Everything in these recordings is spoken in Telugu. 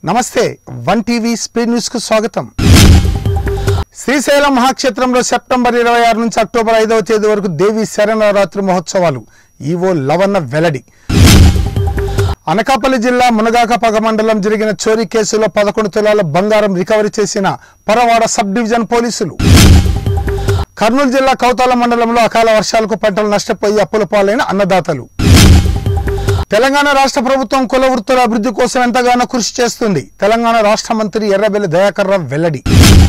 నమస్తే వన్ టీవీ స్పీడ్ న్యూస్ కు స్వాగతం శ్రీశైలం మహాక్షేత్రంలో సెప్టెంబర్ ఇరవై ఆరు నుంచి అక్టోబర్ ఐదవ తేదీ వరకు దేవి శరణవరాత్రి మహోత్సవాలు ఈవో లవన్న వెల్లడి అనకాపల్లి జిల్లా మునగాకపగ మండలం జరిగిన చోరీ కేసులో పదకొండు తులాల బంగారం రికవరీ చేసిన పరవాడ సబ్ డివిజన్ పోలీసులు కర్నూలు జిల్లా కౌతాల మండలంలో అకాల వర్షాలకు పంటలు నష్టపోయి అప్పుల పాలైన అన్నదాతలు తెలంగాణ రాష్ట్ర ప్రభుత్వం కుల వృత్తుల అభివృద్ధి కోసం ఎంతగానో కృషి చేస్తుంది తెలంగాణ రాష్ట్ర మంత్రి ఎర్రబెల్లి దయాకర్ రావు వెల్లడి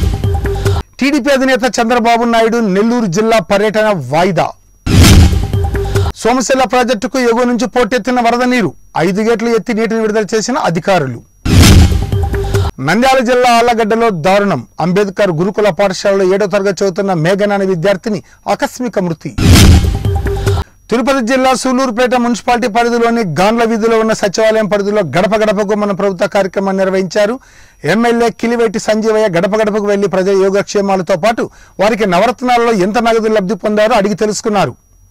టీడీపీ అధినేత చంద్రబాబు నాయుడు నెల్లూరు జిల్లా పర్యటన వాయిదా సోమశిల ప్రాజెక్టుకు ఎగువ నుంచి పోటెత్తిన వరద నీరు ఐదు గేట్లు ఎత్తి నీటిని విడుదల చేసిన అధికారులు నంద్యాల జిల్లా ఆళ్లగడ్డలో దారుణం అంబేద్కర్ గురుకుల పాఠశాలలో ఏడో తరగతి చదువుతున్న మేఘన అనే విద్యార్థిని ఆకస్మిక మృతి తిరుపతి జిల్లా సూలూరుపేట మున్సిపాలిటీ పరిధిలోని గాండ్ల వీధిలో ఉన్న సచివాలయం పరిధిలో గడప గడపకు మన ప్రభుత్వ కార్యక్రమాన్ని నిర్వహించారు ఎమ్మెల్యే కిలివేటి సంజీవయ్య గడప గడపకు వెళ్లి ప్రజల యోగక్షేమాలతో పాటు వారికి నవరత్నాలలో ఎంత నగదు లబ్ధి పొందారో అడిగి తెలుసుకున్నారు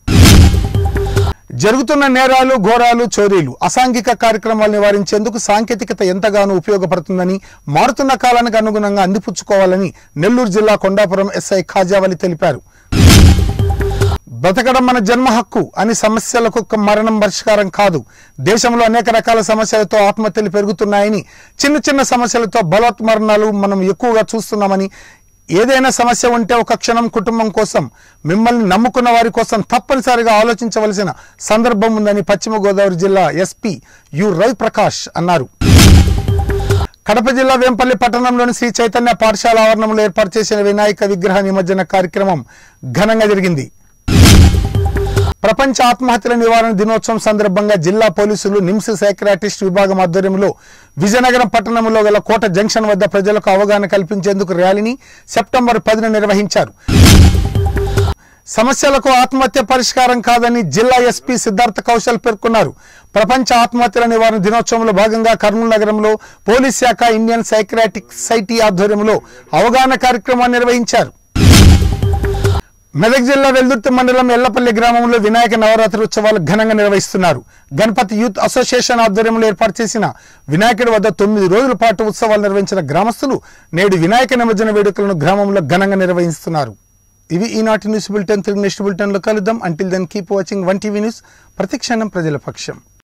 జరుగుతున్న నేరాలు ఘోరాలు చోరీలు అసాంఘిక కార్యక్రమాలు నివారించేందుకు సాంకేతికత ఎంతగానో ఉపయోగపడుతుందని మారుతున్న కాలానికి అనుగుణంగా అందిపుచ్చుకోవాలని నెల్లూరు జిల్లా కొండాపురం ఎస్ఐ ఖాజావలి తెలిపారు బ్రతకడం మన జన్మ హక్కు అని సమస్యలకు ఒక్క మరణం పరిష్కారం కాదు దేశంలో అనేక రకాల సమస్యలతో ఆత్మహత్యలు పెరుగుతున్నాయని చిన్న చిన్న సమస్యలతో బలవత్మరణాలు మనం ఎక్కువగా చూస్తున్నామని ఏదైనా సమస్య ఉంటే ఒక క్షణం కుటుంబం కోసం మిమ్మల్ని నమ్ముకున్న వారి కోసం తప్పనిసరిగా ఆలోచించవలసిన సందర్భం ఉందని పశ్చిమ గోదావరి జిల్లా ఎస్పీ యు రవి ప్రకాష్ అన్నారు కడప జిల్లా వేంపల్లి పట్టణంలోని శ్రీ చైతన్య పాఠశాల ఆవరణంలో ఏర్పాటు చేసిన వినాయక విగ్రహ నిమజ్జన కార్యక్రమం ఘనంగా జరిగింది ప్రపంచ ఆత్మహత్యల నివారణ దినోత్సవం సందర్భంగా జిల్లా పోలీసులు నిమ్స్ సైక్రాటిస్ట్ విభాగం ఆధ్వర్యంలో విజయనగరం పట్టణంలో గల కోట జంక్షన్ వద్ద ప్రజలకు అవగాహన కల్పించేందుకు ర్యాలీని సెప్టెంబర్ పదిన నిర్వహించారు సమస్యలకు ఆత్మహత్య పరిష్కారం కాదని జిల్లా ఎస్పీ సిద్ధార్థ కౌశల్ పేర్కొన్నారు ప్రపంచ ఆత్మహత్యల నివారణ దినోత్సవంలో భాగంగా కర్నూలు నగరంలో పోలీస్ శాఖ ఇండియన్ సైక్రాటిక్ సొసైటీ ఆధ్వర్యంలో అవగాహన కార్యక్రమాన్ని నిర్వహించారు మెదక్ జిల్లా వెల్దుర్తి మండలం ఎల్లపల్లి గ్రామంలో వినాయక నవరాత్రి ఉత్సవాలు ఘనంగా నిర్వహిస్తున్నారు గణపతి యూత్ అసోసియేషన్ ఆధ్వర్యంలో ఏర్పాటు చేసిన వినాయకుడి వద్ద తొమ్మిది రోజుల పాటు ఉత్సవాలు నిర్వహించిన గ్రామస్తులు నేడు వినాయక నిమజ్జన వేడుకలను గ్రామంలో ఘనంగా నిర్వహిస్తున్నారు ఇవి ఈనాటి న్యూస్ బులెటిన్ తిరిగి నెక్స్ట్ బులెటిన్లో కలుద్దాం until then keep watching one TV news ప్రతిక్షణం ప్రజల పక్షం